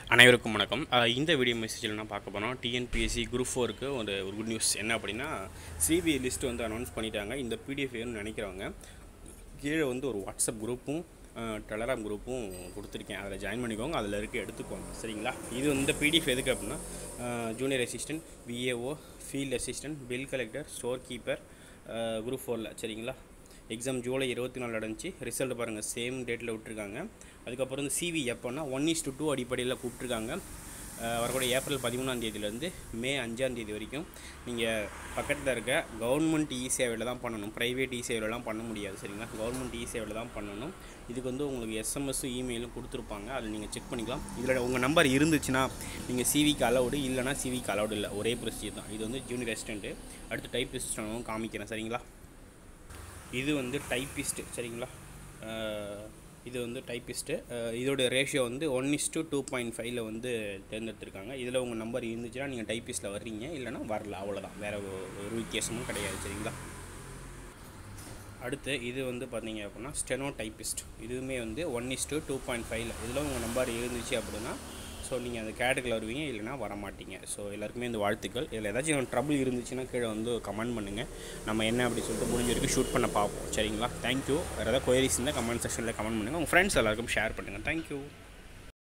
அனைவருக்கும் வணக்கம் அஹ் இந்த வீடியோ மெசேஜில் நான் பார்க்க போனோம் டிஎன்பிஎஸ்சி குரூப் ஃபோருக்கு ஒரு ஒரு குட் நியூஸ் என்ன அப்படின்னா சிபிஐ லிஸ்ட் வந்து அனௌன்ஸ் பண்ணிட்டாங்க இந்த பிடிஎஃப் வேணும்னு நினைக்கிறவங்க கீழே வந்து ஒரு வாட்ஸ்அப் குரூப்பும் டெலகிராம் குரூப்பும் கொடுத்துருக்கேன் அதில் ஜாயின் பண்ணிக்கோங்க அதில் இருக்க எடுத்துக்கோங்க சரிங்களா இது வந்து பிடிஎஃப் எதுக்கு அப்படின்னா junior assistant VAO field assistant bill collector store keeper group ஃபோரில் சரிங்களா எக்ஸாம் ஜூலை இருபத்தி நாலு நடந்துச்சு ரிசல்ட் பாருங்கள் சேம் டேட்டில் விட்டுருக்காங்க அதுக்கப்புறம் வந்து சிவி எப்போன்னா ஒன் இஸ் டு டூ அடிப்படையில் கூப்பிட்ருக்காங்க அஹ் வரக்கூடிய ஏப்ரல் பதிமூணாம் தேதியிலேருந்து மே அஞ்சாம் தேதி வரைக்கும் நீங்கள் பக்கத்தில் இருக்க கவர்மெண்ட் இ சேவையில் தான் பண்ணணும் ப்ரைவேட் இ சேவையிலலாம் பண்ண முடியாது சரிங்களா கவர்மெண்ட் இ சேவையில் தான் பண்ணணும் இதுக்கு வந்து உங்களுக்கு எஸ்எம்எஸும் இமெயிலும் கொடுத்துருப்பாங்க அதில் நீங்கள் செக் பண்ணிக்கலாம் இதில் உங்கள் நம்பர் இருந்துச்சுன்னா நீங்கள் சிவிக்கு அலௌடு இல்லைனா சிவிக்கு அலௌடு இல்லை ஒரே ப்ரொசீஜர் தான் இது வந்து ஜூனியர் ரெஸ்டண்ட்டு அடுத்து டைப்பிஸ்ட் நான் காமிக்கிறேன் சரிங்களா இது வந்து டைப்பிஸ்ட்டு சரிங்களா அஹ் இது வந்து டைப்பிஸ்ட்டு இதோட ரேஷியோ வந்து one is to two point ஃபைவ்ல வந்து தேர்ந்தெடுத்திருக்காங்க இதில் உங்கள் நம்பர் இருந்துச்சுன்னா நீங்கள் டைப்பிஸ்ட்டில் வர்றீங்க இல்லைனா வரல அவ்வளோதான் வேறு ஒரு வித்தியாசமும் கிடையாது சரிங்களா அடுத்து இது வந்து பார்த்தீங்க அப்படின்னா ஸ்டெனோ டைப்பிஸ்ட் இதுவுமே வந்து one is to two point ஃபைவ்ல இதில் உங்கள் நம்பர் இருந்துச்சு அப்படின்னா ஸோ நீங்கள் அந்த கேட்டுக்குள்ள வருவீங்க இல்லைனா வர மாட்டீங்க ஸோ எல்லாருக்குமே இந்த வாழ்த்துக்கள் இதில் ஏதாச்சும் ட்ரபிள் இருந்துச்சுன்னா கீழே வந்து கமெண்ட் பண்ணுங்கள் நம்ம என்ன அப்படி சொல்லிட்டு முடிஞ்ச வரைக்கும் ஷூட் பண்ண பார்ப்போம் சரிங்களா தேங்க்யூ வேறு ஏதாவது கொயரிஸ் இருந்தால் கமெண்ட் செக்ஷனில் கமெண்ட் பண்ணுங்கள் உங்கள் ஃப்ரெண்ட்ஸ் எல்லாருக்கும் ஷேர் பண்ணுங்கள் தேங்க்யூ